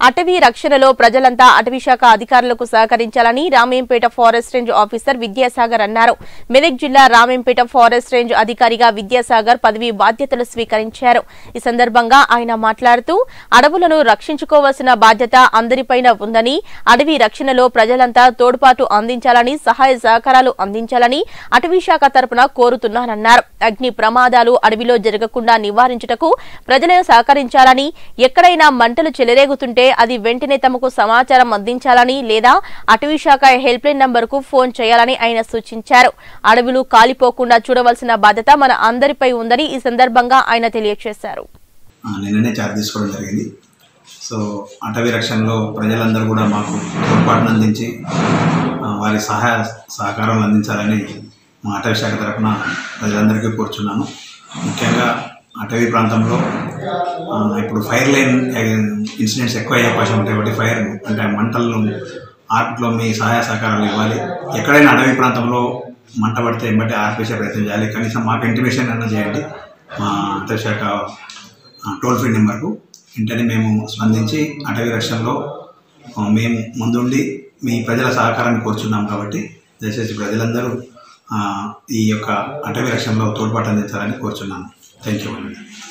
అటవీ రక్షణలో ప్రజలంతా అటవీశాఖ అధికారులకు సహకరించాలని Ramayampet forest range officer Vidyasagar అన్నారు మెదక్ జిల్లా రామేంపేట ఫారెస్ట్ రేంజ్ అధికారిగా విద్యాసాగర్ పదవి బాధ్యతలు స్వీకరించారు ఈ సందర్భంగా ఆయన మాట్లాడుతూ అడవులను రక్షించుకోవాల్సిన బాధ్యత అందరిపైన ఉందని అటవీ రక్షణలో ప్రజలంతా తోడ్పాటు అందించాలని సహాయ సహకారాలు అందించాలని అటవీశాఖ తరపున కోరుతున్నానన్నారు అగ్ని ప్రమాదాలు అడవిలో జరగకుండా నివారించుటకు ప్రజలను సహకరించాలని ఎక్కడైనా మంటలు చెలరేగుతుంటే అది వెంటనే తమకు సమాచారం అందించాలని లేదా అటవీ శాఖ హెల్ప్ లైన్ నంబర్కు ఫోన్ చేయాలని ఆయన సూచించారు అడవులు కాలిపోకుండా చూడవలసిన బాధ్యత మన అందరిపై ఉందని ఈ సందర్భంగా ఆయన తెలియజేశారు ఆ, నిన్ననే చార్జ్ తీసుకోవడం జరిగింది సో అటవీ రక్షణలో ప్రజలందరూ కూడా మాకు తోడ్పాటును అందించి ఆ, వారి సహాయ సహకారాలు అందించాలని మా అటవీ శాఖ తరఫున ప్రజలందరికీ కోరుచున్నాను ముఖ్యంగా అటవీ ప్రాంతంలో ఆ, ఇప్పుడు ఫైర్ లైన్ ఇన్సిడెంట్స్ ఎక్కువ అయ్యే అవకాశం ఉంటాయి కాబట్టి ఫైర్ అంటే మంటలను ఆర్ట్లో మీ సహాయ సహకారాలు ఇవ్వాలి ఎక్కడైనా అడవి ప్రాంతంలో మంట పడితే ఎంబటి ఆర్పేసే ప్రయత్నం చేయాలి కనీసం మాకు ఇంటిమేషన్ అన్న చేయండి మా అటవీ శాఖ టోల్ ఫ్రీ నెంబర్కు వెంటనే మేము స్పందించి అటవీ రక్షణలో ఆ, మేము ముందుండి మీ ప్రజల సహకారాన్ని కోరుచున్నాం కాబట్టి దయచేసి ప్రజలందరూ ఆ, ఈ యొక్క అటవీ రక్షణలో తోడ్పాటు అందించాలని కోరుచున్నాను థ్యాంక్ యూ అండి